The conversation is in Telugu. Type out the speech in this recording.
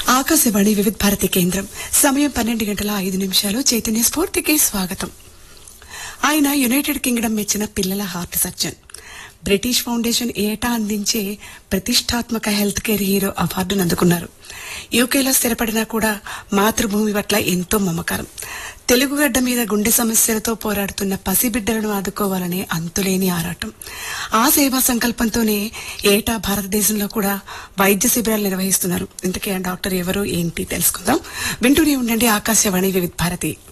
ఆకాశవాణి వివిధ భారతి కేంద్రం సమయం పన్నెండు గంటల ఐదు నిమిషాలు చైతన్య స్ఫూర్తికి స్వాగతం ఆయన యునైటెడ్ కింగ్డమ్ మెచ్చిన పిల్లల హార్ట్ సర్జన్ బ్రిటిష్ ఫౌండేషన్ ఏటా అందించే ప్రతిష్టాత్మక హెల్త్ కేర్ హీరో అవార్డును అందుకున్నారు యూకేలో స్థిరపడినా కూడా మాతృభూమి పట్ల ఎంతో మమకారం తెలుగుగడ్డ మీద గుండె సమస్యలతో పోరాడుతున్న పసిబిడ్డలను ఆదుకోవాలనే అంతులేని ఆరాటం ఆ సేవా సంకల్పంతోనే ఏటా భారతదేశంలో కూడా వైద్య శిబిరాలు నిర్వహిస్తున్నారు ఇంతకీ ఆ డాక్టర్ ఎవరు ఏంటి తెలుసుకుందాం వింటూనే ఉండండి ఆకాశవాణి వివిధ భారతి